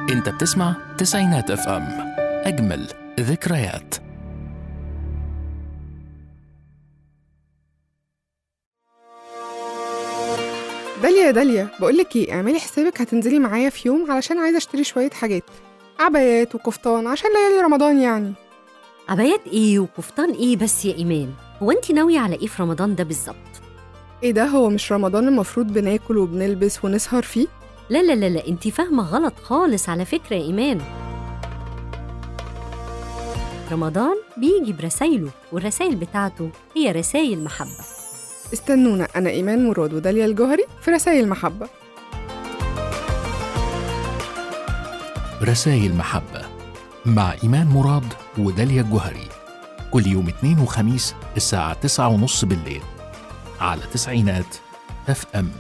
انت بتسمع تسعينات اف ام اجمل ذكريات داليا يا داليا بقولك ايه اعملي حسابك هتنزلي معايا في يوم علشان عايزه اشتري شويه حاجات عبايات وكفتان عشان ليالي رمضان يعني عبايات ايه وكفتان ايه بس يا ايمان هو انت ناويه على ايه في رمضان ده بالظبط ايه ده هو مش رمضان المفروض بناكل وبنلبس ونسهر فيه لا لا لا لا انت فاهمه غلط خالص على فكره يا ايمان رمضان بيجي برسايله والرسايل بتاعته هي رسايل محبه استنونا انا ايمان مراد وداليا الجوهري في رسائل محبه رسائل محبة مع إيمان مراد وداليا الجوهري كل يوم اثنين وخميس الساعة تسعة ونص بالليل على تسعينات اف ام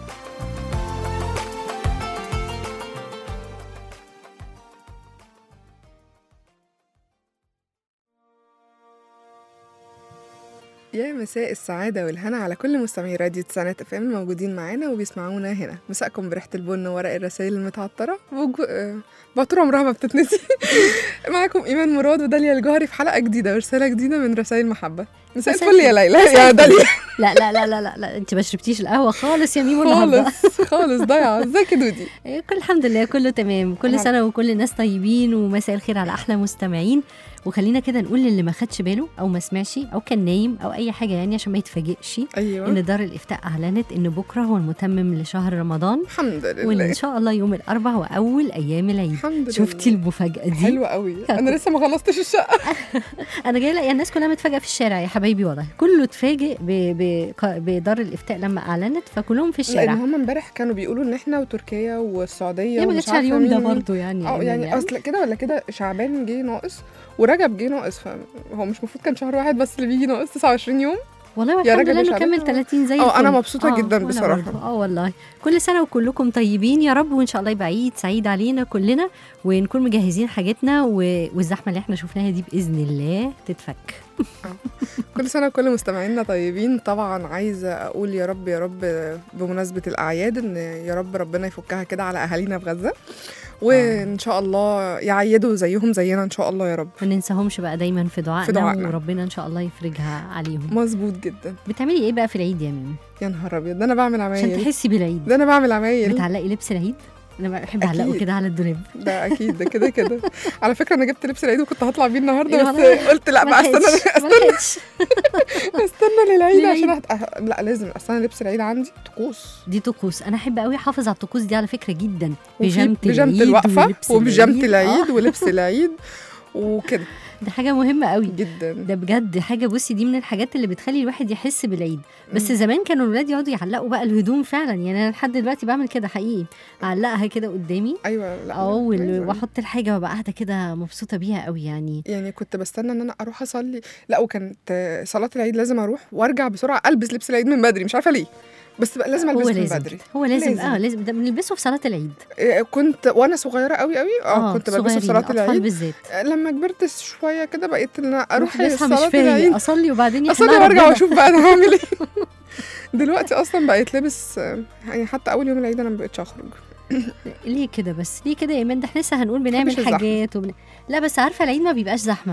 يا مساء السعادة والهنا على كل مستمعي راديو تسعينات اف ام الموجودين معانا وبيسمعونا هنا مساءكم بريحة البن وورق الرسائل المتعطرة وجو... آه، بعطور عمرها ما بتتنسي معاكم إيمان مراد وداليا الجوهري في حلقة جديدة ورسالة جديدة من رسائل محبة مساء مساء الفل يا الفل. ليلى مساء يا الفل. داليا لا لا لا لا لا, لا. انت ما شربتيش القهوه خالص يا ميمو النهارده خالص خالص ضايعة ازيك يا دودي إيه، كل الحمد لله كله تمام كل الحمد. سنه وكل الناس طيبين ومساء الخير على احلى مستمعين وخلينا كده نقول للي ما خدش باله او ما سمعش او كان نايم او اي حاجه يعني عشان ما يتفاجئش ايوه ان دار الافتاء اعلنت ان بكره هو المتمم لشهر رمضان الحمد وان لله ان شاء الله يوم الاربعاء هو اول ايام العيد الحمد لله شفتي المفاجاه دي حلوة قوي انا لسه ما خلصتش الشقة انا جايه الاقي الناس كلها متفاجئه في الشارع يا حبايبي والله كله اتفاجئ ب- ب- بدار الافتاء لما اعلنت فكلهم في لان الشارع هم امبارح كانوا بيقولوا ان احنا وتركيا والسعودية هي ما ومش جاتش على عارفة اليوم ده مين ومين. برضه يعني اه إيمان يعني اصل كده ولا كده شعبان جه ناقص ورجب جه ناقص فهو مش المفروض كان شهر واحد بس اللي بيجي ناقص 29 يوم والله يا والحمد راجل لله مش انه كمل عارفة. 30 زي اه، انا الفل. مبسوطة جدا وأنا بصراحة. برضه. اه والله كل سنه وكلكم طيبين يا رب وان شاء الله يبقى عيد سعيد علينا كلنا ونكون مجهزين حاجتنا و... والزحمه اللي احنا شفناها دي باذن الله تتفك كل سنه وكل مستمعينا طيبين طبعا عايزه اقول يا رب يا رب بمناسبه الاعياد ان يا رب ربنا يفكها كده على اهالينا في غزه وان شاء الله يعيدوا زيهم زينا ان شاء الله يا رب ما ننساهمش بقى دايما في دعائنا, في دعائنا. وربنا ان شاء الله يفرجها عليهم مظبوط جدا بتعملي ايه بقى في العيد يا ميمي يا نهار ابيض ده انا بعمل عشان عمايل تحسي بالعيد ده انا بعمل عمايل بتعلقي لبس العيد انا بحب أكيد. اعلقه كده على الدولاب ده اكيد ده كده كده على فكره انا جبت لبس العيد وكنت هطلع بيه النهارده إيه بس والله؟ قلت لا بقى استنى ما لحقتش. استنى للعيد للعيد. عشان هت... أه، لا لازم اصل انا لبس العيد عندي طقوس دي طقوس انا احب قوي احافظ على الطقوس دي على فكره جدا وفي بيجامه بيجامه العيد الوقفه ولبس وبيجامه العيد آه، ولبس العيد وكده ده حاجه مهمه قوي جدا ده بجد حاجه بصي دي من الحاجات اللي بتخلي الواحد يحس بالعيد بس مم. زمان كانوا الولاد يقعدوا يعلقوا بقى الهدوم فعلا يعني انا لحد دلوقتي بعمل كده حقيقي اعلقها كده قدامي ايوه لا اه وال- لازم. واحط الحاجه وابقى قاعده كده مبسوطه بيها قوي يعني يعني كنت بستنى ان انا اروح اصلي لا وكانت آه، صلاه العيد لازم اروح وارجع بسرعه البس لبس العيد من بدري مش عارفه ليه بس بقى لازم هو البس من لازم بدري هو لازم, لازم. اه لازم ده بنلبسه في صلاه العيد آه، كنت وانا صغيره قوي قوي اه كنت بلبسه في صغيرين، صلاه الأطفال العيد بالذات آه، لما كبرت شويه كده بقيت ان أنا اروح بصحى مش صلاه فايق العيد اصلي وبعدين اصلي يحميها وارجع ربنا. واشوف بقى انا هعمل ايه دلوقتي اصلا بقيت لبس آه، يعني حتى اول يوم العيد انا ما بقتش اخرج ليه كده بس ليه كده يا ايمان ده احنا لسه هنقول بنعمل بحبش الزحمة. حاجات وبن... لا بس عارفه العيد ما بيبقاش زحمه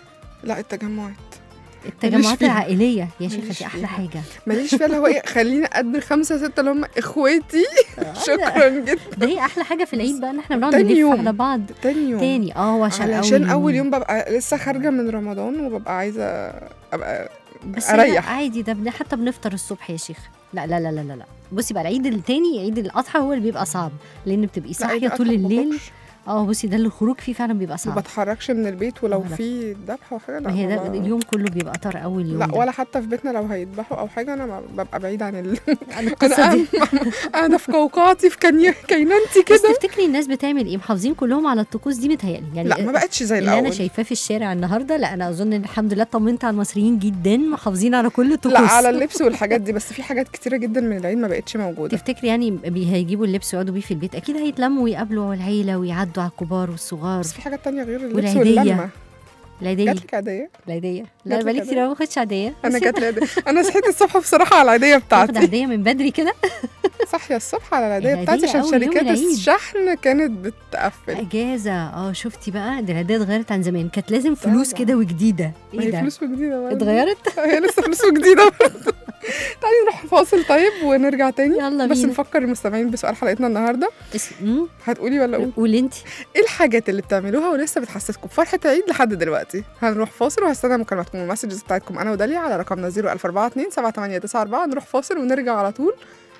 لا التجمعات التجمعات فيها. العائليه يا شيخه ماليش دي احلى فيها. حاجه ماليش فيها اللي هو ايه خليني قد خمسه سته اللي هم اخواتي شكرا جدا ده هي احلى حاجه في العيد بقى ان احنا بنقعد تاني نلف يوم. على بعض تاني يوم تاني اه عشان علشان اول يوم ببقى لسه خارجه من رمضان وببقى عايزه ابقى بس أريح. لا عادي ده بن- حتى بنفطر الصبح يا شيخ لا لا لا لا لا, لا. بصي بقى العيد التاني عيد الاضحى هو اللي بيبقى صعب لان بتبقي لا، صاحيه عيد طول الأضحى ما الليل بخرجش. اه بصي ده اللي الخروج فيه فعلا بيبقى ما صعب بتحركش من البيت ولو آه، لا. في ذبح وحاجه لا ما هي ده والله. اليوم كله بيبقى طار اول يوم لا ده. ولا حتى في بيتنا لو هيذبحوا او حاجه انا ما- ببقى بعيد عن ال... عن القصه انا دي انا في قوقعتي في كني... كينانتي بس كده تفتكري الناس بتعمل ايه محافظين كلهم على الطقوس دي متهيألي يعني لا ما بقتش زي اللي انا الاول شايفاه في الشارع النهارده لا انا اظن إن الحمد لله طمنت على المصريين جدا محافظين على كل الطقوس لا على اللبس والحاجات دي بس في حاجات كتيره جدا من العيد ما بقتش موجوده تفتكري يعني بي- هيجيبوا اللبس ويقعدوا بيه في البيت اكيد هيتلموا ويقابلوا العيله ويعدوا على الكبار والصغار بس في حاجات تانية غير اللبس والعيدية. واللمه العيديه جاتلك عاديه العيديه لا جاتلك بقالي عادية؟ كتير أوي ما باخدش عاديه انا بس جات لي عادية. انا صحيت الصبح بصراحه على العاديه باخد بتاعتي عاديه من بدري كده صاحيه الصبح على العيديه العيدية بتاعتي عشان أول يوم شركات العيد. الشحن كانت بتقفل اجازه اه شفتي بقى دي العيديه اتغيرت عن زمان كانت لازم فلوس طبعاً. كده وجديده ما ايه هي ده فلوس جديده برضه. اتغيرت هي لسه فلوس جديده برضه. تعالي نروح فاصل طيب ونرجع تاني يلا بس بينا نفكر المستمعين بسؤال حلقتنا النهارده اس... مم. هتقولي ولا اقول قولي انت ايه الحاجات اللي بتعملوها ولسه بتحسسكم بفرحه عيد لحد دلوقتي هنروح فاصل وهستنى مكالماتكم والمسجز بتاعتكم انا وداليا على رقمنا 00424 7894 نروح فاصل ونرجع على طول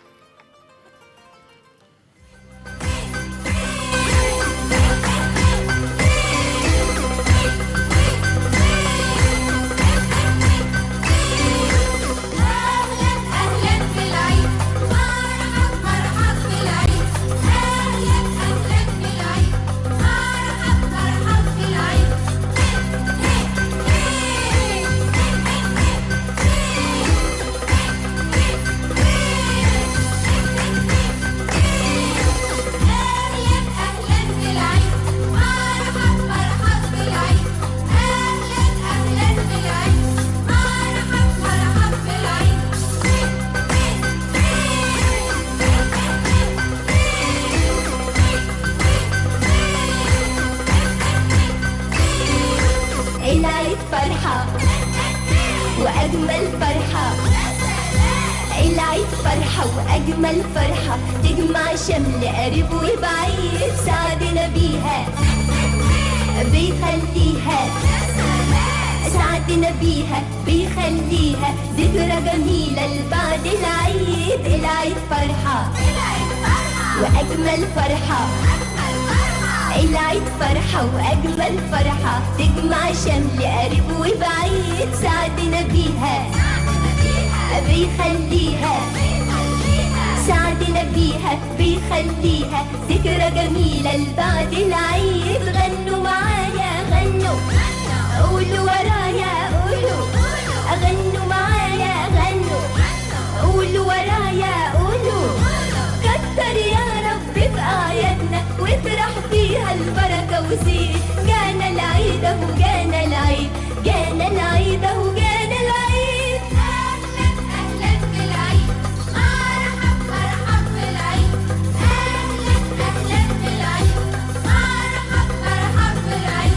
أهلا أهلا بالعيد مرحب مرحب بالعيد أهلا أهلا بالعيد مرحب مرحب بالعيد أهلا أهلا بالعيد مرحب مرحب بالعيد أهلا أهلا بالعيد مرحب مرحب بالعيد العيد فرحة وأجمل فرحة العيد فرحة وأجمل فرحة تجمع شمل قريب وبعيد سعدنا بيها بيخليها سعدنا بيها بيخليها ذكرى جميلة لبعد العيد العيد فرحة وأجمل فرحة العيد فرحة وأجمل فرحة تجمع شمل قريب وبعيد سعدنا بيها بيخليها سعدنا بيها بيخليها ذكرى جميلة لبعد العيد غنوا معايا غنوا قولوا ورايا قولوا غنوا معايا غنوا قولوا ورايا قولوا كتر يا رب في أعيادنا وافرح فيها البركة وزيد جانا العيد أهو جانا العيد جانا العيد أهو جانا العيد أهلا أهلا بالعيد مرحب مرحب بالعيد أهلا أهلا بالعيد مرحب مرحب بالعيد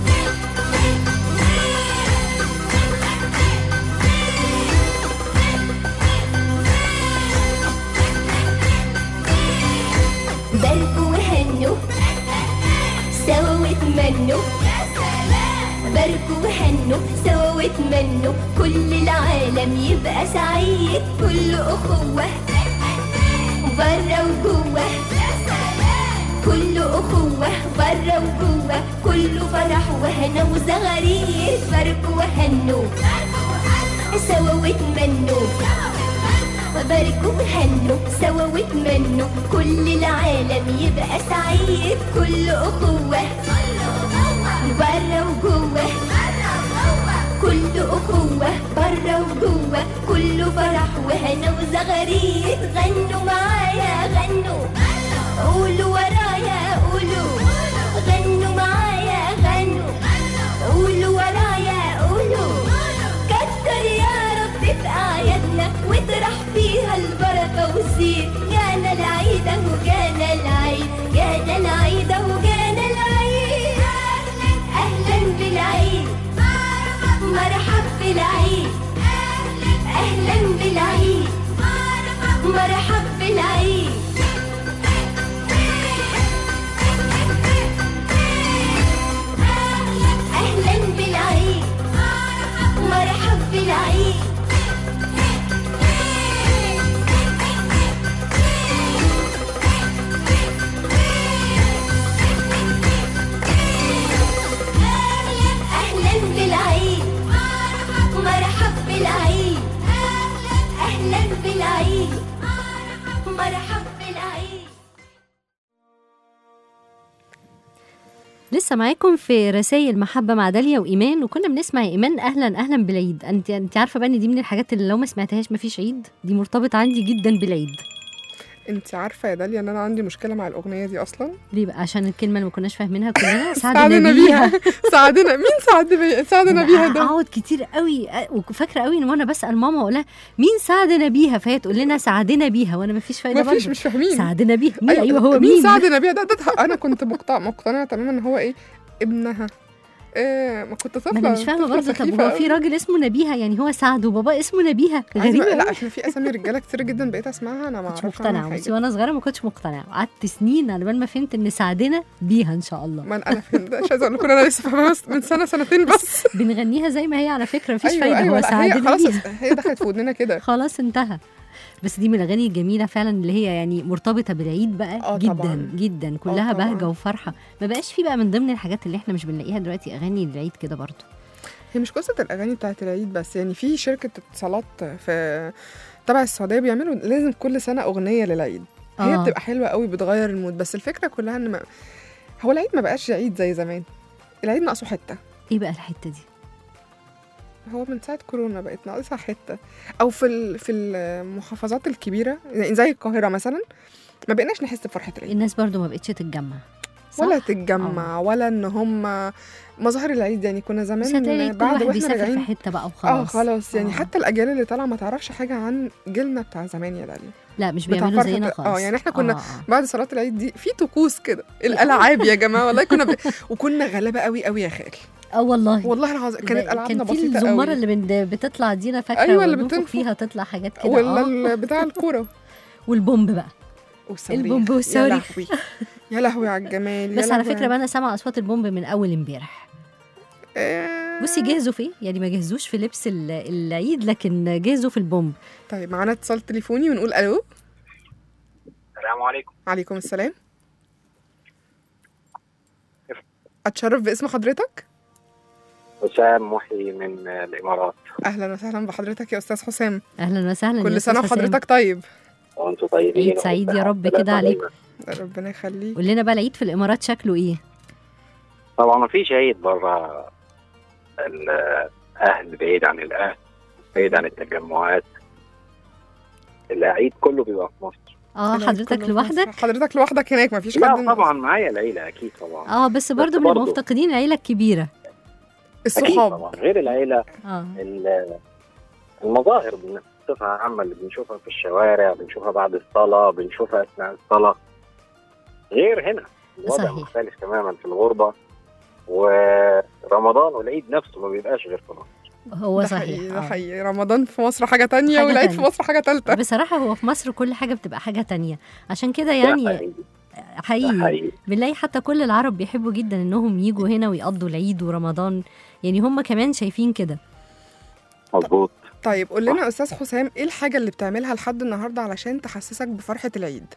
باركوا وهنوا سوا واتمنوا باركوا وهنوا سوا واتمنوا كل العالم يبقى سعيد كل أخوة برا وجوه كل أخوة برا وجوه كله فرح وهنا وزغاريد باركوا وهنوا سوا واتمنوا وباركوا وهنوا سوا واتمنوا كل العالم يبقى سعيد كل أخوة برا وجوه كل أخوة برا وجوه كله فرح وهنا وزغاريد غنوا معايا غنوا قولوا ورايا قولوا غنوا معايا غنوا قولوا ورايا قولوا كتر يا رب في أعيادنا واطرح فيها البركة والزين جانا العيد أهو جانا العيد جانا العيد أهو جانا العيد أهلا أهلا بالعيد مرحب بالعيد أهلا بالعيد مرحب بالعيد أهلا بالعيد مرحب بالعيد أهلا بالعيد مرحب بالعيد أهلا بالعيد مرحب بالعيد لسه معاكم في رسائل محبة مع داليا وإيمان وكنا بنسمع إيمان أهلا أهلا بالعيد أنت أنت عارفة بقى إن دي من الحاجات اللي لو ما سمعتهاش مفيش عيد دي مرتبطة عندي جدا بالعيد انت عارفه يا داليا ان انا عندي مشكله مع الاغنيه دي اصلا ليه بقى عشان الكلمه اللي ما كناش فاهمينها كلنا ساعدنا سعدنا بيها بيها ساعدنا مين ساعد بي... ساعدنا بيها ده اقعد كتير قوي أ- وفاكره قوي ان وانا بسال ماما اقول لها مين ساعدنا بيها فهي تقول لنا ساعدنا بيها وانا ما فيش فايده ما فيش برضه. مش فاهمين ساعدنا بيها مين ايوه هو مين ساعدنا بيها ده, ده انا كنت مقتنعه مقتنعه تماما ان هو ايه ابنها إيه ما كنت طفله ما انا مش فاهمه طفلة برضه طب سخيفة هو في أوي. راجل اسمه نبيها يعني هو سعد وبابا اسمه نبيها عايزة غريبه بقى- لا لا احنا في اسامي رجاله كتير جدا بقيت اسمعها انا ما كنتش اعرفش مقتنعه عنها بس حاجه وانا صغيره ما كنتش مقتنعه قعدت سنين على بال ما فهمت ان سعدنا بيها ان شاء الله ما انا انا فهمت مش عايزه اقول لكم انا لسه فاهمه بس من سنه سنتين بس بنغنيها زي ما هي على فكره مفيش ايوه فايده ايوه هو لا هي سعدنا خلاص بيها هي دخلت في ودننا كده خلاص انتهى بس دي من الاغاني الجميله فعلا اللي هي يعني مرتبطه بالعيد بقى آه جدا طبعاً. جدا كلها طبعاً. بهجه وفرحه ما بقاش في بقى من ضمن الحاجات اللي احنا مش بنلاقيها دلوقتي اغاني العيد كده برضه هي مش قصه الاغاني بتاعت العيد بس يعني في شركه اتصالات في تبع السعوديه بيعملوا لازم كل سنه اغنيه للعيد هي آه. بتبقى حلوه قوي بتغير المود بس الفكره كلها ان ما هو العيد ما بقاش عيد زي زمان العيد ناقصه حته ايه بقى الحته دي هو من ساعه كورونا بقت ناقصها حته او في ال- في المحافظات الكبيره يعني زي القاهره مثلا ما بقيناش نحس بفرحه العيد الناس برضه ما بقتش تتجمع صح؟ ولا تتجمع ولا ان هم مظاهر العيد يعني كنا بس هتلاقي زمان كل بعد واحد واحنا بيسافر في راجعين حته بقى اه وخلاص خلاص يعني آه. حتى الاجيال اللي طالعه ما تعرفش حاجه عن جيلنا بتاع زمان يا داليا لا مش بتاع بيعملوا فرحة- زينا آه، خالص يعني إحنا كنا آه، آه. بعد صلاه العيد دي في طقوس كده الالعاب يا جماعه والله كنا ب... وكنا غلابه قوي قوي يا خال اه والله والله العظيم كانت ده- العابنا كان في بسيطه الزماره قوي اللي بن- بتطلع دي انا فاكره أيوة، اللي وننفخ بتنفخ. فيها تطلع حاجات كده ولا اه ال- بتاع الكوره والبومب بقى والصواريخ البومب يا والصواريخ. لهوي يا لهوي على الجمال يا بس على لهوي فكره بقى انا سامعه اصوات البومب من اول امبارح آه، بصي جهزوا في إيه؟ يعني ما جهزوش في لبس ال- العيد لكن جهزوا في البومب طيب معانا اتصال تليفوني ونقول الو السلام عليكم عليكم السلام اتشرف باسم حضرتك وسام محي من الامارات اهلا وسهلا بحضرتك يا استاذ حسام اهلا وسهلا يا كل سنه أستاذ حسام. وحضرتك طيب وانتم طيبين عيد سعيد يا رب كده عليكم. ربنا يخليك قول لنا بقى العيد في الامارات شكله ايه طبعا ما فيش عيد بره الاهل بعيد عن الاهل بعيد عن التجمعات العيد كله بيبقى في مصر اه العيد حضرتك كله في لوحدك مصر. حضرتك لوحدك هناك مفيش حد لا طبعا معايا العيله اكيد طبعا اه بس برضه بنبقى برضه. مفتقدين العيله الكبيره اكيد الصحاب طبعا غير العيله اه ال- المظاهر بصفة عامة اللي بنشوفها في الشوارع بنشوفها بعد الصلاة بنشوفها أثناء الصلاة غير هنا الوضع صحيح. مختلف تماما في الغربة ورمضان والعيد نفسه ما بيبقاش غير في مصر هو ده صحيح حقيقي ده آه. حقيقي رمضان في مصر حاجه تانية حاجة والعيد في تانية. مصر حاجه تالتة بصراحه هو في مصر كل حاجه بتبقى حاجه تانية عشان كده ده يعني حقيقي ده حقيقي حقيقي بنلاقي حتى كل العرب بيحبوا جدا انهم يجوا هنا ويقضوا العيد ورمضان يعني هم كمان شايفين كده مظبوط طيب قول لنا يا استاذ حسام ايه الحاجه اللي بتعملها لحد النهارده علشان تحسسك بفرحه العيد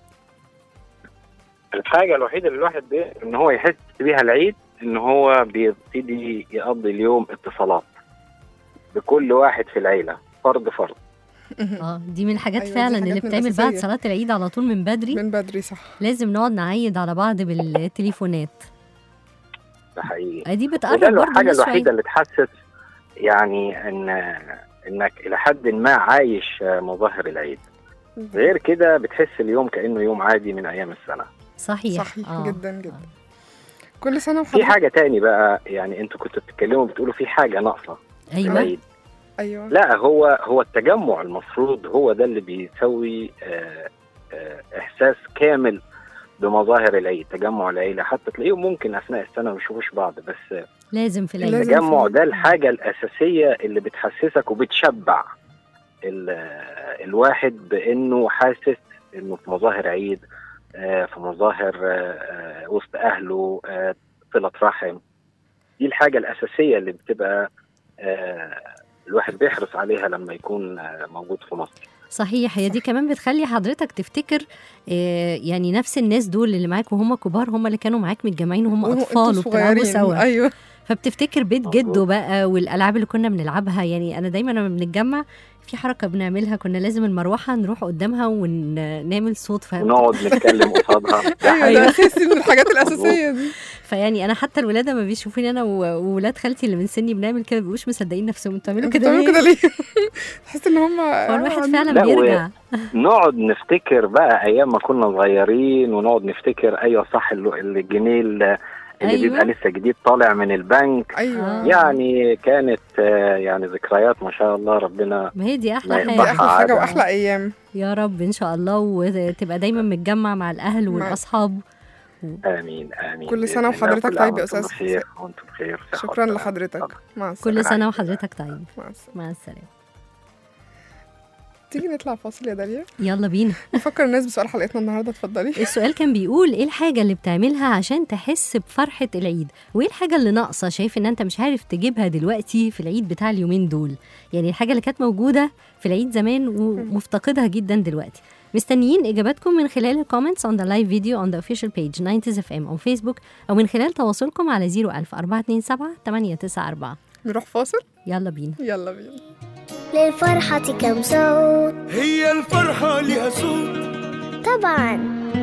الحاجة الوحيدة اللي الواحد بيقدر إن هو يحس بيها العيد إن هو بيبتدي يقضي اليوم اتصالات بكل واحد في العيلة فرد فرد اه دي من الحاجات أيوة، دي فعلا اللي حاجات من بتعمل بعد الأساسية. صلاه العيد على طول من بدري من بدري صح لازم نقعد نعيد على بعض بالتليفونات ده حقيقي آه، دي بتقرب وده برضه الحاجة الناس الوحيدة شويه اللي تحسس يعني ان انك الى حد ما عايش مظاهر العيد غير كده بتحس اليوم كانه يوم عادي من ايام السنه صحيح صحيح آه. جدا جدا كل سنه في وحضرتك حاجه تاني بقى يعني انتوا كنتوا بتتكلموا بتقولوا في حاجه ناقصه في ايوه العيد ايوه لا هو هو التجمع المفروض هو ده اللي بيسوي آه، آه، احساس كامل بمظاهر العيد تجمع العيله حتى تلاقيهم ممكن اثناء السنه ما يشوفوش بعض بس لازم في العيد لازم. التجمع في- ده الحاجة الأساسية اللي بتحسسك وبتشبع ال- الواحد بأنه حاسس أنه في مظاهر عيد آه، في مظاهر آه، آه، وسط أهله آه، صلة رحم دي الحاجة الأساسية اللي بتبقى آه، الواحد بيحرص عليها لما يكون آه، موجود في مصر صحيح هي دي صح. كمان بتخلي حضرتك تفتكر آه، يعني نفس الناس دول اللي معاك وهم كبار هم اللي كانوا معاك متجمعين وهم وهو- اطفال انتوا وبتلعبوا صغيرين. سوا ايوه فبتفتكر بيت مظبوط. جده بقى والالعاب اللي كنا بنلعبها يعني انا دايما لما بنتجمع في حركه بنعملها كنا لازم المروحه نروح قدامها ونعمل صوت ف... ونقعد نتكلم قصادها ده ايوه حقيقي. ده اساسي من الحاجات الاساسيه دي فيعني انا حتى الولاد لما بيشوفوني انا و- وولاد خالتي اللي من سني بنعمل كده بيبقوش مصدقين نفسهم انتوا بتعملوا انتوا كده بتعملوا كده ليه؟ ليه؟ تحس ان هم هو الواحد فعلا لا، و- بيرجع نقعد نفتكر بقى ايام ما كنا صغيرين ونقعد نفتكر ايوه صح اللي الجنيه اللي أيوة. بيبقى لسه جديد طالع من البنك ايوه آه. يعني كانت آه، يعني ذكريات ما شاء الله ربنا ما هي دي ما احلى دي ينفعش. حاجه احلى حاجه عادة. واحلى ايام يا رب ان شاء الله وتبقى دايما متجمع مع الاهل مع- والاصحاب امين امين كل بإذن سنة الله. وحضرتك كل عام طيب يا وأنتم أستاذ بخير وانتم بخير صحة شكرا وسلامة. لحضرتك مع السلامه كل سنه وحضرتك طيب مع السلامه مع السلامه تيجي نطلع فاصل يا داليا يلا بينا نفكر الناس بسؤال حلقتنا النهارده اتفضلي السؤال كان بيقول ايه الحاجة اللي بتعملها عشان تحس بفرحة العيد وايه الحاجة اللي ناقصة شايف ان انت مش عارف تجيبها دلوقتي في العيد بتاع اليومين دول يعني الحاجة اللي كانت موجودة في العيد زمان ومفتقدها جدا دلوقتي مستنيين اجاباتكم من خلال الكومنتس on the live video on the official page 90 FM on Facebook او من خلال تواصلكم على 01000 427 894 نروح فاصل يلا بينا يلا بينا للفرحة كم صوت هي الفرحة لها صوت طبعا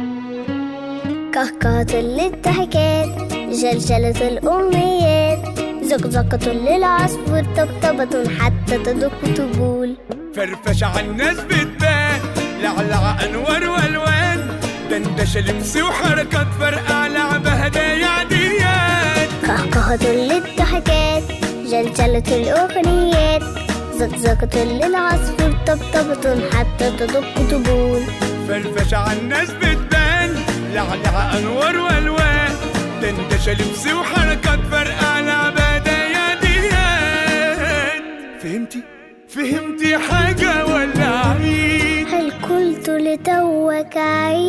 كهكهة للضحكات جلجلة الأمنيات زقزقة للعصفور طبطبة حتى تدق طبول فرفشة عالناس بتبان لعلع أنوار وألوان دندشة لبس وحركات فرقع لعبة هدايا عاديات كهكهة للضحكات جلجلة الأغنيات زقزقة للعصفور طبطبة حتى تدق طبول فرفشة عالناس بتبان لعلع أنوار وألوان دندشة لبس وحركات فرقع لعبة هدايا عاديات فهمتي؟ فهمتي حاجة ولا عيد؟ هل قلت لتوك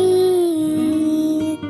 عيد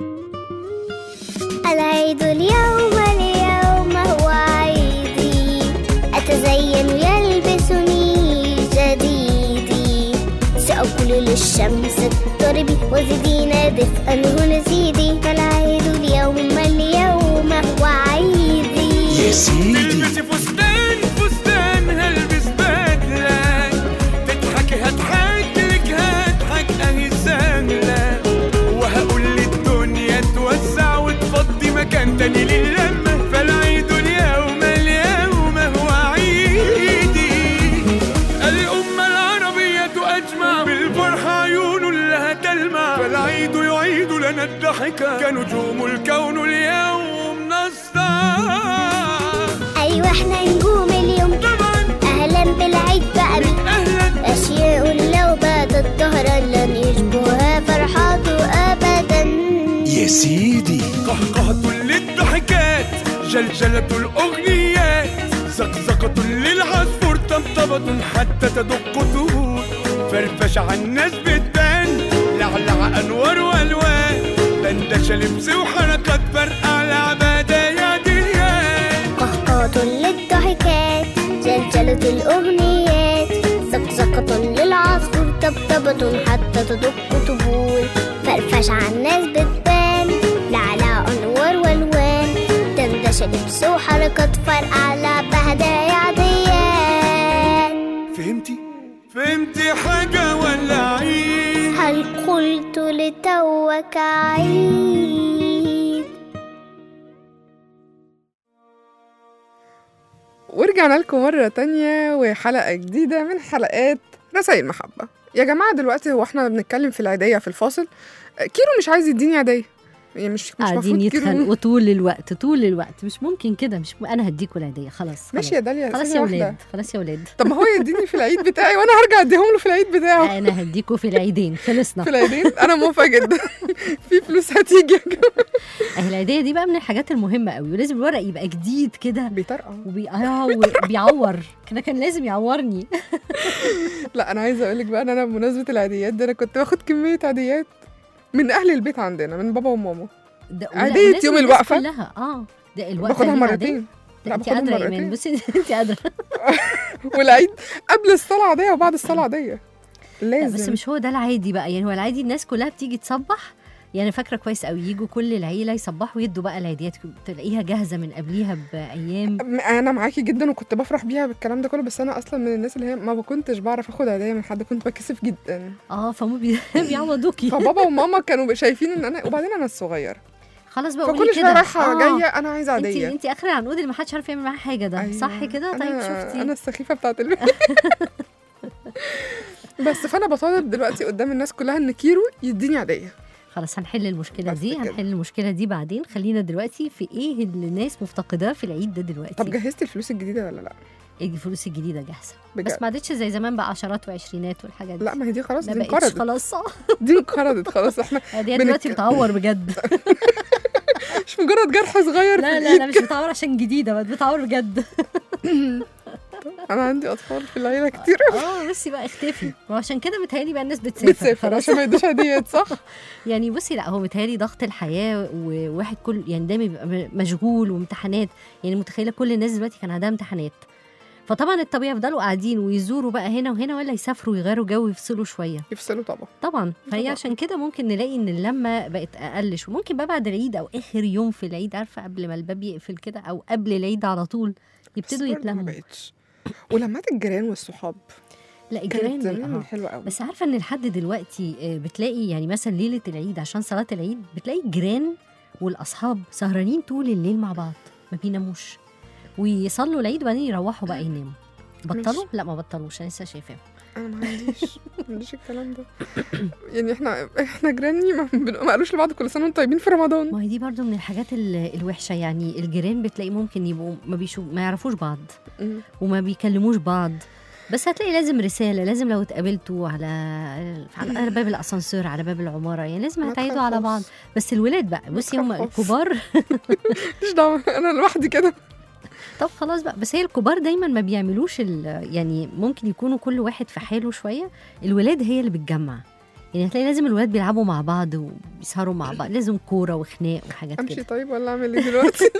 العيد اليوم اليوم هو عيدي أتزين يلبسني جديدي سأقول للشمس اضطربي وزدينا دفئا هنا زيدي العيد اليوم اليوم هو عيدي يا سيدي تلبسي فستان فستان هلبس بدلة تضحكي هضحك لك هضحك اهي سهلة وهقول للدنيا توسع وتفضي مكان تاني للمة فالعيد اليوم اليوم هو عيدي الأمة العربية أجمع بالفرحة عيون لها تلمع فالعيد يعيد لنا الضحكة كنجوم الكون اليوم نسطع أيوة احنا نجوم اليوم طبعا أهلا بالعيد بقى بي أهلا أشياء لو باتت ظهرا لن يشبهها فرحته أبدا يا سيدي قهقهة للضحكات جلجلة الأغنيات زقزقة للعصفور طبطبة حتى تدق طهور فرفشة عالناس بتبان لعلع أنوار وألوان دندشة لبس وحركات فرقع لعبة يا ديان قهقهة للضحكات جلجلة الأغنيات زقزقة للعصفور طبطبة حتى تدق طبول فرفش عالناس بتبان لعلى أنوار والوان دندشة لبس وحركات فرقع لعبة هدايا عاديات فهمتي؟ فهمتي حاجة ولا عيد؟ هل قلت لتوك عيد ورجعنا لكم مرة تانية وحلقة جديدة من حلقات رسائل محبة يا جماعة دلوقتي هو احنا بنتكلم في العيدية في الفاصل كيرو مش عايز يديني عيدية يعني مش مش قاعدين المفروض يتخانقوا كيرو طول الوقت طول الوقت مش ممكن كده مش م... انا هديكوا العيديه خلاص ماشي يا داليا خلاص ثانية يا واحدة. ولاد خلاص يا ولاد طب ما هو يديني في العيد بتاعي وانا هرجع اديهم له في العيد بتاعه انا هديكوا في العيدين خلصنا في العيدين انا موافقة جدا في فلوس هتيجي يا جماعة اهي العيديه دي بقى من الحاجات المهمه قوي ولازم الورق يبقى جديد كده بيطرقع وبي... آه وبيعور كده كان لازم يعورني لا انا عايزة اقول لك بقى ان انا بمناسبة العيديات ده انا كنت باخد كمية عيديات من اهل البيت عندنا من بابا وماما ده عيدية ولازم يوم الناس الوقفة. كلها اه ده الوقفه باخدها دي عادية. مرتين لا لا، انت باخدهم قادره يا مرتين. ايمان بصي انت قادره والعيد قبل الصلاة عادية وبعد الصلاة عادية لا لازم بس مش هو ده العادي بقى يعني هو العادي الناس كلها بتيجي تصبح يعني فاكره كويس قوي يجوا كل العيله يصبحوا يدوا بقى العيديات تلاقيها جاهزه من قبليها بايام انا معاكي جدا وكنت بفرح بيها بالكلام ده كله بس انا اصلا من الناس اللي هي ما كنتش بعرف اخد هدايا من حد كنت بكسف جدا اه فهم بي- بيعوضوكي فبابا وماما كانوا شايفين ان انا وبعدين انا الصغير خلاص بقى قولي فكل كده شويه رايحه آه. جايه انا عايزه انت عاديه انت اخر العنقود اللي ما حدش عارف يعمل معاها حاجه ده أيوة. صح كده طيب أنا شفتي انا السخيفه بتاعت البيت بس فانا بطالب دلوقتي قدام الناس كلها ان كيرو يديني عاديه خلاص هنحل المشكله بس دي كده. هنحل المشكله دي بعدين خلينا دلوقتي في ايه اللي الناس مفتقداه في العيد ده دلوقتي طب جهزتي الفلوس الجديده ولا لا الفلوس الجديده جاهزه بجد بس ما عادتش زي زمان بقى عشرات وعشرينات والحاجات دي لا ما هي دي خلاص ما دي بقتش انقرضت خلاص صح دي انقرضت خلاص احنا دي بنك- دلوقتي بتعور بجد مش مجرد جرح صغير لا في لا لا مش بتعور عشان جديده بقت بتعور بجد انا عندي اطفال في العيله كتير اه بصي بقى اختفي وعشان كده متهيألي بقى الناس بتسافر بتسافر خلاص عشان ما يدوش هديات صح يعني بصي لا هو متهيألي ضغط الحياه وواحد كل يعني دايما بيبقى م- مشغول وامتحانات يعني متخيله كل الناس دلوقتي كان عندها امتحانات فطبعا الطبيعي يفضلوا قاعدين ويزوروا بقى هنا وهنا ولا يسافروا ويغيروا جو ويفصلوا شويه يفصلوا طبعا طبعا فهي طبعاً. عشان كده ممكن نلاقي ان اللمه بقت اقل شويه ممكن بقى بعد العيد او اخر يوم في العيد عارفه قبل ما الباب يقفل كده او قبل العيد على طول يبتدوا بس برضه ما يتلموا بقتش ولمات الجيران والصحاب لا كانت الجيران زمان آه. حلوه قوي بس عارفه ان لحد دلوقتي آه، بتلاقي يعني مثلا ليله العيد عشان صلاه العيد بتلاقي الجيران والاصحاب سهرانين طول الليل مع بعض ما بيناموش ويصلوا العيد وبعدين يروحوا بقى يناموا بطلوا لا ما بطلوش انا لسه شايفاهم انا ما عنديش ما عنديش الكلام ده يعني احنا احنا جيراني ما بن- ما قالوش لبعض كل سنه وانتم طيبين في رمضان ما هي دي برضو من الحاجات ال- الوحشه يعني الجيران بتلاقي ممكن يبقوا ما بيشوف ما يعرفوش بعض مم. وما بيكلموش بعض بس هتلاقي لازم رساله لازم لو اتقابلتوا على على على باب الاسانسير على باب العماره يعني لازم ما هتعيدوا على بعض تخافوش. بس الولاد بقى بصي هم تخافوش. الكبار مش دعوه انا لوحدي كده طب خلاص بقى بس هي الكبار دايما ما بيعملوش ال- يعني ممكن يكونوا كل واحد في حاله شويه الولاد هي اللي بتجمع يعني هتلاقي لازم الولاد بيلعبوا مع بعض وبيسهروا مع بعض لازم كوره وخناق وحاجات امشي كده طيب ولا اعمل ايه دلوقتي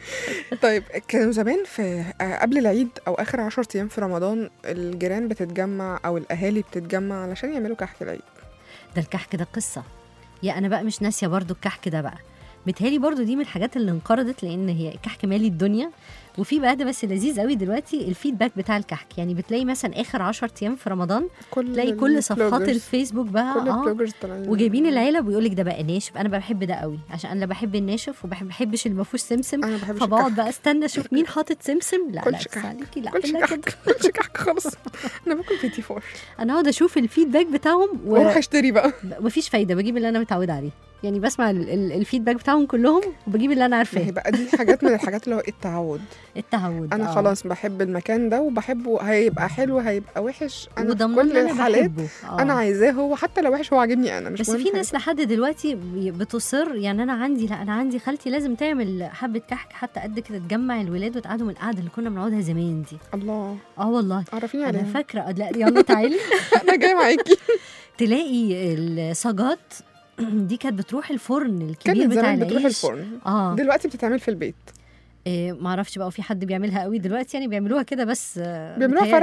طيب كانوا زمان في آه، قبل العيد او اخر عشر ايام في رمضان الجيران بتتجمع او الاهالي بتتجمع علشان يعملوا كحك العيد ده الكحك ده قصه يا انا بقى مش ناسيه برضو الكحك ده بقى بتهيألي برضو دي من الحاجات اللي انقرضت لان هي الكحك مالي الدنيا وفي بقى ده بس لذيذ قوي دلوقتي الفيدباك بتاع الكحك يعني بتلاقي مثلا اخر 10 ايام في رمضان كل تلاقي كل صفحات البلوجرز- الفيسبوك بقى كل اه البلوجرز طالعين وجايبين العيله بيقول لك ده بقى ناشف انا بحب ده قوي عشان انا لا بحب الناشف وما بحبش اللي ما فيهوش سمسم انا ما بحبش فبقعد الكحك. بقى استنى اشوف مين حاطط سمسم لا لا كلش بس كحك. عليكي لا كلش لا كحك كده كلش كحك خالص انا باكل بيتي فور انا اقعد اشوف الفيدباك بتاعهم واروح اشتري بقى ومفيش فايده بجيب اللي انا متعوده عليه يعني بسمع ال- ال- الفيدباك بتاعهم كلهم وبجيب اللي انا ما هي عارفاه بقى دي حاجات من الحاجات اللي هو التعود التعود انا آه. خلاص بحب المكان ده وبحبه هيبقى حلو هيبقى وحش انا في وضمن كل اللي انا الحالات بحبه آه. انا عايزاه هو حتى لو وحش هو عاجبني انا مش بس مهم في حاجة. ناس لحد دلوقتي بي- بتصر يعني انا عندي لا انا عندي خالتي لازم تعمل حبه كحك حتى قد كده تجمع الولاد وتقعدوا من القعده اللي كنا بنقعدها زمان دي الله اه والله عرفيني انا عليها فاكره لا يلا تعالي انا جايه معاكي تلاقي الصاجات دي كانت بتروح الفرن الكبير كانت بتاع زمان بتروح العيش الفرن اه دلوقتي بتتعمل في البيت إيه معرفش بقى في حد بيعملها قوي دلوقتي يعني بيعملوها كده بس آه، بيعملوها متهيألي.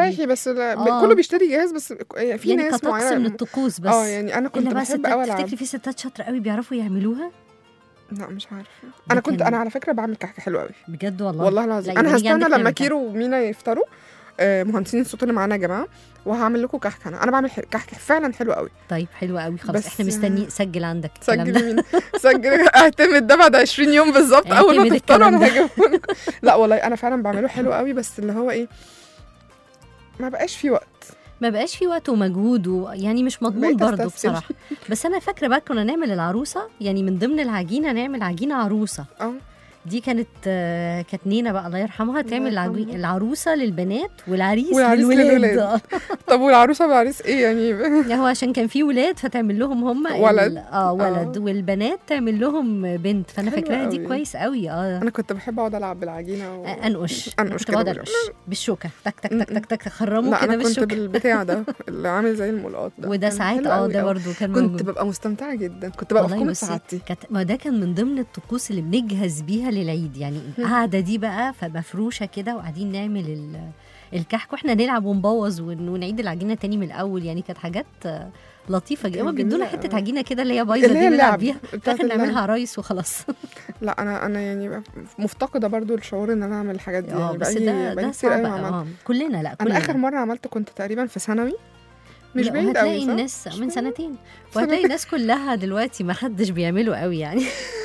بس في ناس معينه الا اه يعني انا كنت بقى بحب ستات قوي العب تفتكري في ستات شاطره قوي بيعرفوا يعملوها لا مش عارفه انا كنت كان- انا على فكره بعمل كحك حلو قوي بجد والله والله لا، العظيم يبقى انا نيجي عندك هستنى لما نعمل كحك. كيرو ومينا يفطروا آه، مهندسين الصوت اللي معانا يا جماعه وهعمل لكم كحك انا انا بعمل ح- كحك فعلا حلو قوي طيب حلو قوي خلاص بس- احنا مستني سجل عندك الكلام ده سجلي مين سجل اعتمد ده بعد 20 يوم بالظبط اول ما اعتمد تفطروا الكلام انا ده. هجيبه لكم. لا والله انا فعلا بعمله حلو قوي بس اللي هو ايه ما بقاش في وقت ما بقاش في وقت ومجهود ويعني مش مضمون بقيت برضه أستسهل. بصراحه بس انا فاكره بقى كنا نعمل العروسه يعني من ضمن العجينه نعمل عجينه عروسه اه دي كانت آه، كانت نينا بقى الله يرحمها تعمل العجي- يرحمها. العروسه للبنات والعريس, والعريس للولاد للولاد. آه. طب والعروسه والعريس ايه يعني يعني هو عشان كان في ولاد فتعمل لهم هم ال- ولد. اه ولد آه. والبنات تعمل لهم بنت فانا حلوة فاكراها دي قوي. كويس قوي اه انا كنت بحب اقعد العب بالعجينه و... آه، انقش أنقش كنت بقعد كده انقش بالشوكه تك تك تك تك تك خرمه لا كده انا كنت بالشوكه بالبتاع ده اللي عامل زي الملقاط ده وده كان ساعات حلو اه قوي ده قوي. برضه كان كنت موجود ببقى مستمتعه جدا كنت ببقى في والله قمه بصي سعادتي كانت ما ده كان من ضمن الطقوس اللي بنجهز بيها للعيد يعني القعده دي بقى فمفروشه كده وقاعدين نعمل ال- الكحك واحنا نلعب ونبوظ ون- ونعيد العجينه تاني من الاول يعني كانت حاجات آه، لطيفه جدا كانت هما بيدونا جميلة حته أوي. عجينه كده اللي هي بايظه اللي دي هي نلعب اللعب بيها في بتاعت الاخر اللعب. نعملها رايس وخلاص لا انا انا يعني مفتقده برضو الشعور ان انا اعمل الحاجات دي اه يعني بس بقالي ده بقالي ده كتير صعب قوي ما عملت اه كلنا لا كلنا انا اخر مره عملت كنت تقريبا في ثانوي مش لا، بعيد وهتلاقي قوي صح؟ الناس مش من بعيد. سنتين وهتلاقي الناس كلها دلوقتي ما حدش بيعمله قوي يعني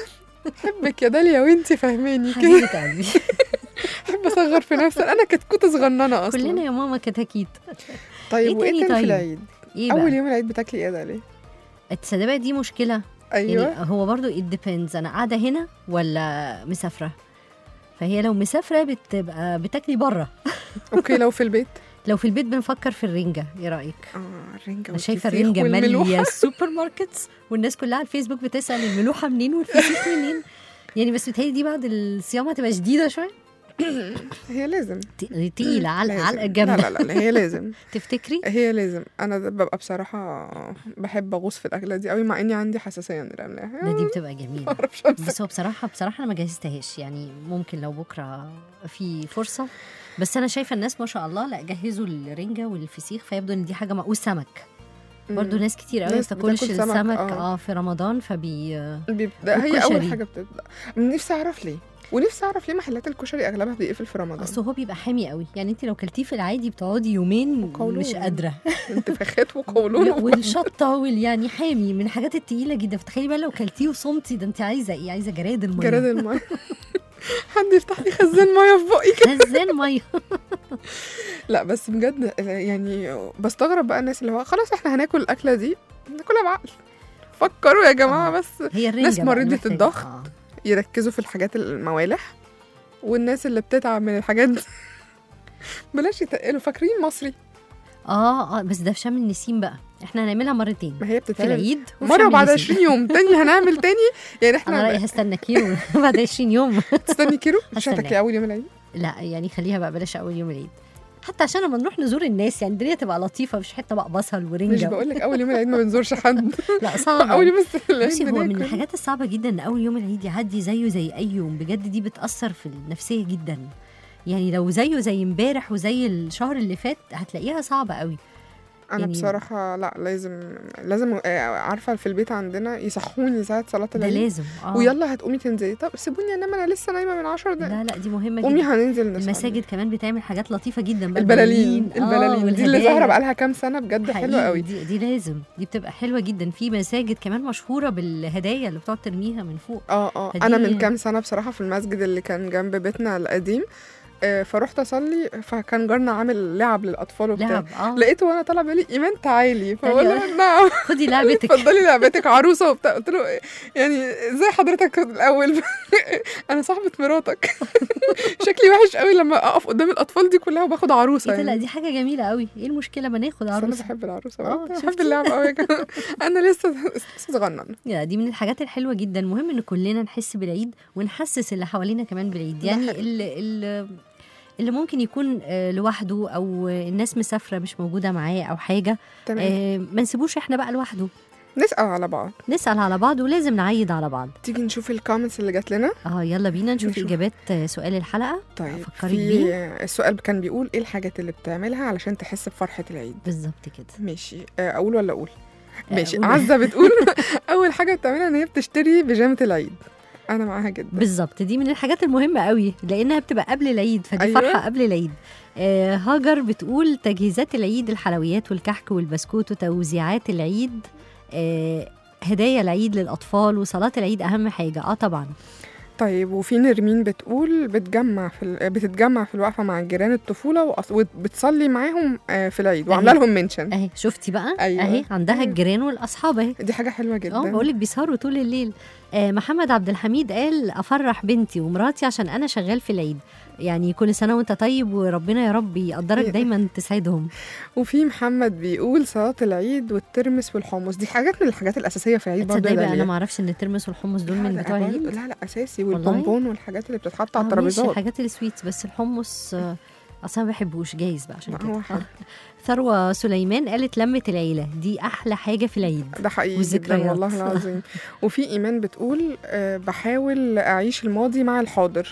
بحبك يا داليا وانتي فاهماني كده حبيبه قلبي بحب اصغر في نفسي انا كتكوته صغننه اصلا كلنا يا ماما كتاكيت طيب إيه وايه تاني تاني في طيب؟ العيد ايه اول بقى يوم العيد بتاكلي ايه يا داليا التصدق بقى دي مشكله ايوه يعني هو برضو it depends انا قاعده هنا ولا مسافره فهي لو مسافره بتبقى بتاكلي بره اوكي لو في البيت لو في البيت بنفكر في الرنجه ايه رايك اه الرنجه انا شايفه والفسيخ الرنجه والملوحة. ماليه السوبر ماركتس والناس كلها على الفيسبوك بتسال الملوحه منين والفسيخ منين يعني بس بتهيألي دي بعد الصيام هتبقى شديده شويه هي لازم ت- تقيله علقه لازم. علقه لا جامده لا لا لا، هي لازم تفتكري هي لازم انا ده ببقى بصراحه بحب اغوص في الاكله دي قوي مع اني عندي حساسيه من الاملاح ده دي بتبقى جميله معرفش أمسك. بس هو بصراحه بصراحه انا ما جهزتهاش يعني ممكن لو بكره في فرصه بس انا شايفه الناس ما شاء الله لا جهزوا الرنجه والفسيخ فيبدو ان دي حاجه م- والسمك برضو ناس كتير قوي ما ناس بتاكلش بتاكل سمك، السمك آه. اه في رمضان فبي بيبدأ هي اول والكشري. حاجه بتبدا نفسي اعرف ليه ونفسي اعرف ليه محلات الكشري اغلبها بيقفل في رمضان اصل هو بيبقى حامي قوي يعني انت لو كلتيه في العادي بتقعدي يومين وقولون. مش قادره انتفاخات وقولون لا، والشطه وال يعني حامي من الحاجات التقيله جدا فتخيلي بقى لو كلتيه وصمتي ده انت عايزه ايه عايزه جراد الميه جراد الميه حد يفتح لي خزان ميه في بقي خزان ميه لا بس بجد يعني بستغرب بقى الناس اللي هو خلاص احنا هناكل الاكله دي ناكلها بعقل فكروا يا جماعه آه. بس هي الرنجه ناس بقى مريضة اللي محتاجة. الضغط. آه. يركزوا في الحاجات الموالح والناس اللي بتتعب من الحاجات دي بلاش يتقلوا فاكرين مصري اه اه بس ده في شم النسيم بقى احنا هنعملها مرتين ما هي في بتتعمل العيد وفي مره شم بعد النسيم. 20 يوم تاني هنعمل تاني يعني انا رايي احنا هستنى كيلو بعد 20 يوم تستني كيلو مش هستناك. هتاكلي اول يوم العيد لا يعني خليها بقى بلاش اول يوم العيد حتى عشان لما نروح نزور الناس يعني الدنيا تبقى لطيفه مش حته بقى بصل مش ورنجه بقول لك اول يوم العيد ما بنزورش حد لا صعب اول يوم العيد بصي هو من بناكل. الحاجات الصعبه جدا ان اول يوم العيد يعدي زيه زي اي يوم بجد دي بتاثر في النفسيه جدا يعني لو زيه زي امبارح وزي الشهر اللي فات هتلاقيها صعبه قوي انا يعني- بصراحه لا لازم لازم آه، عارفه في البيت عندنا يصحوني ساعه صلاه ده العيد لازم اه ويلا هتقومي تنزلي طب سيبوني انام انا لسه نايمه من 10 دقايق لا لا دي مهمه قومي جدا هننزل نصلي المساجد كمان بتعمل حاجات لطيفه جدا بقى البلالين آه، البلالين دي اللي والهدايا. ظاهره بقالها كام سنه بجد حلوه حقيقي قوي دي, دي لازم دي بتبقى حلوه جدا في مساجد كمان مشهوره بالهدايا اللي بتقعد ترميها من فوق اه اه فدي- انا من كام سنه بصراحه في المسجد اللي كان جنب بيتنا القديم آه، فروحت اصلي فكان جارنا عامل لعب للاطفال وبتاع لعب اه لقيته وانا طالعه بيقول لي ايمان تعالي فبقول تعالي. له نعم خدي لعبتك اتفضلي لعبتك عروسه وبتاع قلت له يعني ازاي حضرتك الاول انا صاحبه مراتك شكلي وحش قوي لما اقف قدام الاطفال دي كلها وباخد عروسه ايه ده لا يعني دي حاجه جميله قوي ايه المشكله ما ناخد بس انا عروسه بحب العروسه آه، بقى. بحب شفتي؟ اللعب قوي يا جماعة. انا لسه لسه صغنن يا دي من الحاجات الحلوه جدا مهم ان كلنا نحس بالعيد ونحسس اللي حوالينا كمان بالعيد ده يعني حقيقي. اللي, اللي اللي ممكن يكون آه، لوحده او الناس مسافره مش موجوده معاه او حاجه تمام آه، ما نسيبوش احنا بقى لوحده نسال على بعض نسال على بعض ولازم نعيد على بعض تيجي نشوف الكومنتس اللي جات لنا اه يلا بينا نشوف, نشوف. اجابات آه، سؤال الحلقه طيب أفكرك في بيه؟ السؤال كان بيقول ايه الحاجات اللي بتعملها علشان تحس بفرحه العيد بالظبط كده ماشي آه، اقول ولا اقول آه، ماشي قول. عزه بتقول اول حاجه بتعملها ان هي بتشتري بيجامه العيد انا معاها جدا بالظبط دي من الحاجات المهمة قوي لأنها بتبقى قبل العيد فدي أيوة. أيوة. فرحة قبل العيد آه هاجر بتقول تجهيزات العيد الحلويات والكحك والبسكوت وتوزيعات العيد آه هدايا العيد للأطفال وصلاة العيد أهم حاجة اه طبعا طيب وفي نرمين بتقول بتجمع في ال... بتتجمع في الوقفة مع جيران الطفولة وأص- وبتصلي معاهم آه، في العيد وعاملة أهي. لهم منشن اهي شفتي بقى أيوة. اهي عندها أيوة. الجيران والأصحاب اهي دي حاجة حلوة جدا اه بقول لك بيسهروا طول الليل آه محمد عبد الحميد قال افرح بنتي ومراتي عشان انا شغال في العيد يعني كل سنه وانت طيب وربنا يا رب يقدرك إيه. دايما تسعدهم وفي محمد بيقول صلاة العيد والترمس والحمص دي حاجات من الحاجات الأساسية في العيد برضه تصدقي يا بقى انا داليا. ما اعرفش ان الترمس والحمص دول لا، من لا، بتوع برضه- العيد لا لا أساسي والله؟ والبونبون والحاجات اللي بتتحط على آه، ماشي الترابيزات الحاجات السويتس بس الحمص آه، اصلا ما بحبوش جايز بقى عشان لا، هو كده حلو. آه. ثروه سليمان قالت لمه العيله دي احلى حاجه في العيد ده حقيقي جدا والذكريات. والله العظيم وفي إيمان بتقول آه، بحاول أعيش الماضي مع الحاضر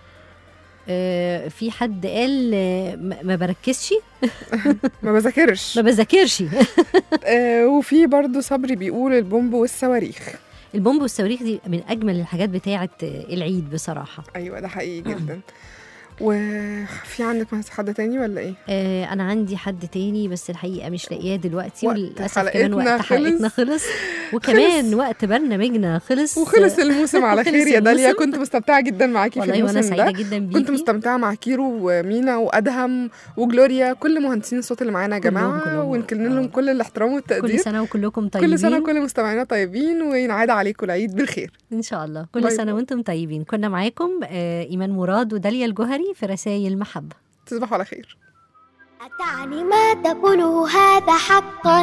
آه في حد قال آه، ما ما بركزش ما بذاكرش ما بذاكرش آه، وفي برضه صبري بيقول البومب والصواريخ البومب والصواريخ دي من اجمل الحاجات بتاعه آه، العيد بصراحه ايوه ده حقيقي جدا وفي عندك مثلا حد تاني ولا ايه آه انا عندي حد تاني بس الحقيقه مش لاقياه دلوقتي وقت وللاسف كمان حلقتنا وقت حلقتنا خلص وكمان خلص. وقت برنامجنا خلص وخلص الموسم على وخلص خير يا داليا الموسم. كنت مستمتعه جدا معاكي في والله وانا الموسم سعيده ده جدا بيكي كنت مستمتعه مع كيرو ومينا وادهم وجلوريا كل مهندسين الصوت اللي معانا يا كلهم- جماعه كلهم. ونكن لهم آه. كل الاحترام والتقدير كل سنه وكلكم طيبين كل سنه كل مستمعينا طيبين وينعاد عليكم العيد بالخير ان شاء الله كل باي سنه باي. وانتم طيبين كنا معاكم آه ايمان مراد وداليا الجوهري في رسائل محبه تصبحوا على خير أتعني ما تقوله هذا حقا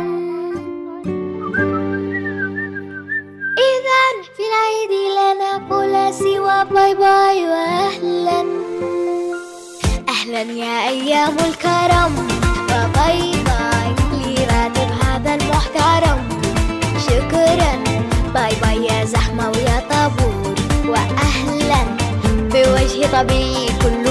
إذا في العيد لا نقول سوى باي باي وأهلا أهلا يا أيام الكرم وباي باي لراتب هذا المحترم شكرا باي باي يا زحمة ويا طابور وأهلا بوجه طبيعي كل